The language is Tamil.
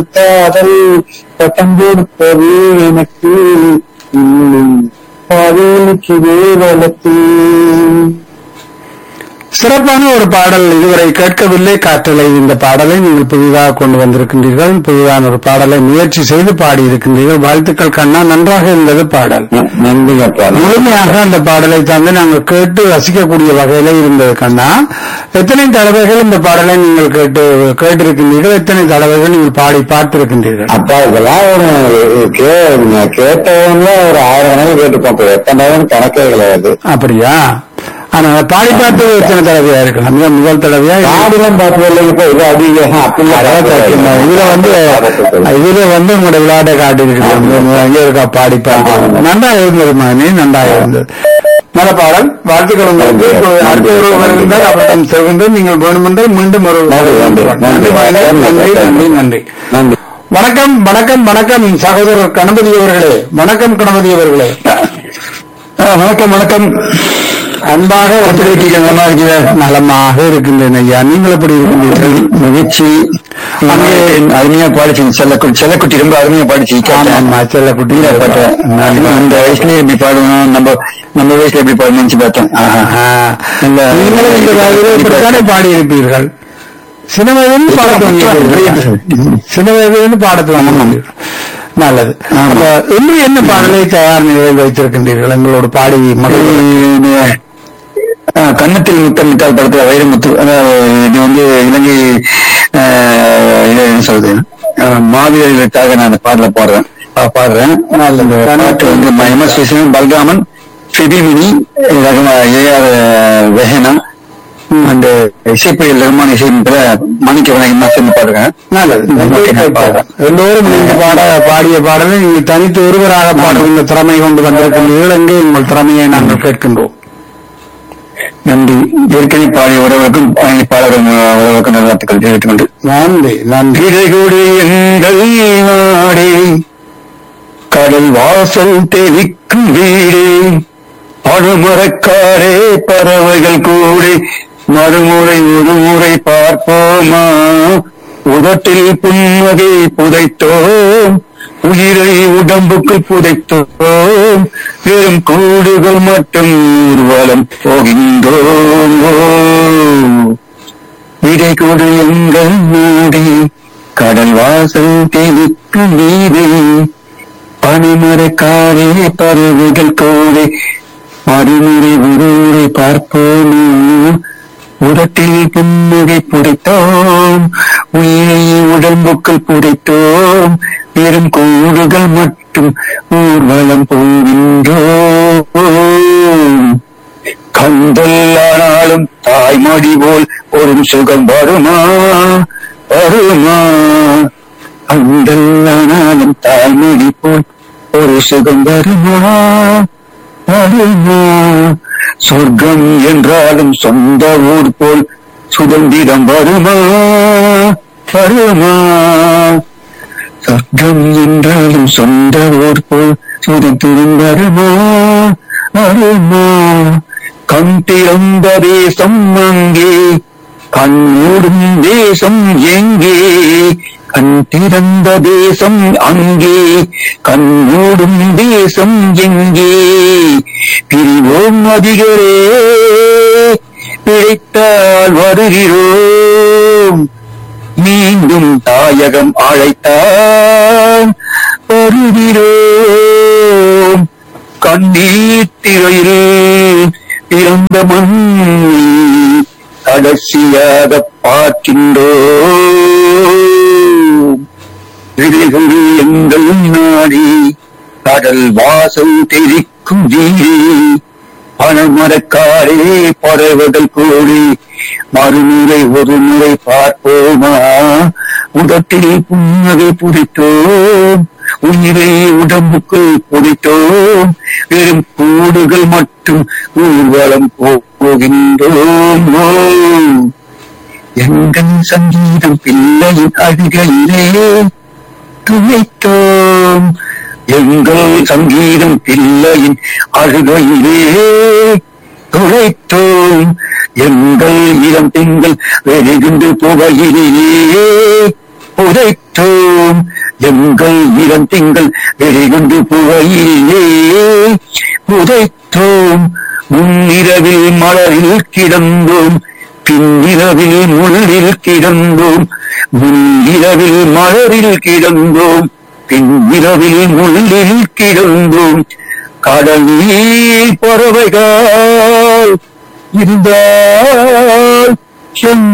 காதல் பட்டம் கொடுப்பது எனக்கு இன்னும் பாதைக்கு வளர்த்து சிறப்பான ஒரு பாடல் இதுவரை கேட்கவில்லை காற்றலை இந்த பாடலை நீங்கள் புதிதாக கொண்டு வந்திருக்கின்றீர்கள் புதிதான ஒரு பாடலை முயற்சி செய்து பாடி இருக்கின்றீர்கள் வாழ்த்துக்கள் கண்ணா நன்றாக இருந்தது பாடல் நன்றிங்க அப்பா முழுமையாக அந்த பாடலை தந்து நாங்கள் கேட்டு ரசிக்கக்கூடிய வகையில இருந்தது கண்ணா எத்தனை தடவைகள் இந்த பாடலை நீங்கள் கேட்டு கேட்டிருக்கின்றீர்கள் எத்தனை தடவைகள் நீங்கள் பாடி பார்த்திருக்கின்றீர்கள் அப்பா இதெல்லாம் ஒரு கே நான் கேட்டவன்ல ஒரு ஆயிரம் கணக்கு கேட்டுப்போம் இப்ப எத்தனை தடவை கணக்கே கிடையாது அப்படியா ஆனா பாடி பார்த்தது எத்தனை தடவையா இருக்கலாம் மிக முதல் தடவையா இல்ல- ஆடுலாம் பார்த்தது இல்லைங்க இப்ப இது அதிகம் அதான் சத்தியமா. இதுல வந்து இதுல வந்து உங்களோட விளையாட்டை காட்டி எங்க இருக்கா பாடி பாடி நன்றா இருந்தது மகனே நன்றா இருந்தது நல்ல பாடல் வாழ்த்துக்கள் உங்களுக்கு இப்போ அடுத்த ஒரு வருகின்றார் அவரிடம் செல்கின்றோம் நீங்கள் வேண்டுமென்றால் மீண்டும் ஒரு நன்றி, நன்றி, நன்றி மகனே. நன்றி நன்றி நன்றி நன்றி வணக்கம் வணக்கம் வணக்கம் சகோதரர் கணபதி அவர்களே வணக்கம் கணபதி அவர்களே வணக்கம் வணக்கம் அன்பாக ஒத்துழைக்கிறீர்கள் நல்லா இருக்கிறேன் நலமாக இருக்கின்றேன் ஐயா நீங்கள் எப்படி இருக்கின்றீர்கள் மகிழ்ச்சி அங்கே அருமையா பாடிச்சு செல்லக்குட்டி செல்லக்குட்டி ரொம்ப அருமையா பாடிச்சு ஆமா செல்ல குட்டி அந்த வயசுல எப்படி பாடணும் நம்ம நம்ம வயசுல எப்படி பாடணும் நினைச்சு பார்த்தேன் ஆஹா. இல்ல. நீங்களும் இந்த வயதில் இப்படித்தானே பாடி இருப்பீர்கள் சின்ன வயதில் பாட துவங்கியிருப்பீர்கள் சின்ன வயதிலிருந்து பாட துவங்கியிருப்பீர்கள் நல்லது அப்ப இன்று என்ன பாடலை தயார் நிலையில் வைத்திருக்கின்றீர்கள் எங்களோட பாடி மக்கள் இது, ஆ, கன்னத்தில் முத்தமிட்டால் படத்துல வைரமுத்து அதாவது இது வந்து இலங்கை ஆ, இது என்ன சொல்றது ஆ, மாவீரர்களுக்காக நான் அந்த பாடல பாடுறேன் ஆ, பாடுறேன் நல்லது பாட்டு வந்து எம் எஸ் விஸ்வன் பல்ராமன் பிபிமினி ஏஆர் வெஹனா அந்த இசைப்பையில் ரஹ்மான் இசைப்பில் மாணிக்க விநாயகமா சேர்ந்து பாடுறேன் நல்லது எல்லோரும் நீங்க பாட பாடிய பாடலை நீங்கள் தனித்து ஒருவராக பாடுகின்ற திறமை கொண்டு வந்திருக்கின்றீர்கள் எங்கே உங்கள் திறமையை நாங்கள் கேட்கின்றோம் நன்றி ஏற்கனவே பாடிய உறவுக்கும் பாடல் உறவுக்கும் நல்வாழ்த்துக்கள் தெரிவித்துக் கொண்டு நன்றி நன்றி இறைகுடி எங்கள் நாடே கடல் வாசல் தெளிக்கும் வீடே அணுமரக்காரே பறவைகள் கூடி மறுமுறை ஒரு முறை பார்ப்போமா உதட்டில் புன்னகை புதைத்தோம் உயிரை உடம்புக்கு புதைத்தோம் வெறும் கூடுகள் மட்டும் ஊர்வலம் போகின்றோம் விடை கொடு எங்கள் நாடே கடல் வாசல் தெளிக்கு நீரே பனிமரக்காரே பறவைகள் கோடே மறுமுறை ஒருமுறை பார்ப்போம் உடட்டில் புன்னகை புடைத்தோம் உயிரை உடம்புக்குள் புடைத்தோம் வெறும் கூடுகள் மட்டும் ஊர்வலம் போகின்றோம் கந்தல்லானாலும் தாய்மொழி போல் ஒரு சுகம் வருமா வருமா கந்தல்லானாலும் தாய்மொழி போல் ஒரு சுகம் வருமா வருமா சொர்க்கம் என்றாலும் சொந்த ஊர் போல் சுதந்திரம் வருமா வருமா சொர்க்கம் என்றாலும் சொந்த ஊர் போல் சுதந்திரம் வருமா வருமா கண் திறந்த தேசம் அங்கே கண்ணூடும் தேசம் எங்கே கண் திறந்த தேசம் அங்கே கண்ணூடும் தேசம் எங்கே பிரிவோம் அதிகரே பிழைத்தால் வருகிறோம் மீண்டும் தாயகம் அழைத்தால் வருகிறோம் கண்ணீர் திரையில் பிறந்த மண் கடைசியாக பார்க்கின்றோம் விழிகள் எங்கள் நாடி கடல் வாசல் தெரிக்கும் வீடு பணமரக்காரே பறவைகள் கூடி மறுமுறை ஒரு முறை பார்ப்போமா உடட்டில் புன்னகை புடித்தோம் உயிரை உடம்புக்குள் புடித்தோம் வெறும் கூடுகள் மட்டும் ஊர்வலம் போகின்றோம் ஓ. எங்கள் சங்கீதம் பிள்ளையின் அழுகையிலே துளைத்தோம் எங்கள் சங்கீதம் பிள்ளையின் அழுகையிலே துளைத்தோம் எங்கள் இளம் பெண்கள் வெறுகின்ற புகையிலே புதைத்தோம் எங்கள் இளம் திங்கள் வெளிகொண்டு புகையிலே புதைத்தோம் முன்னிரவில் மலரில் கிடந்தோம் பின்னிரவில் முள்ளில் கிடந்தோம் முன்னிரவில் மலரில் கிடந்தோம் பின்னிரவில் முள்ளில் கிடந்தோம் கடலில் பறவைகள் இருந்தால் செம்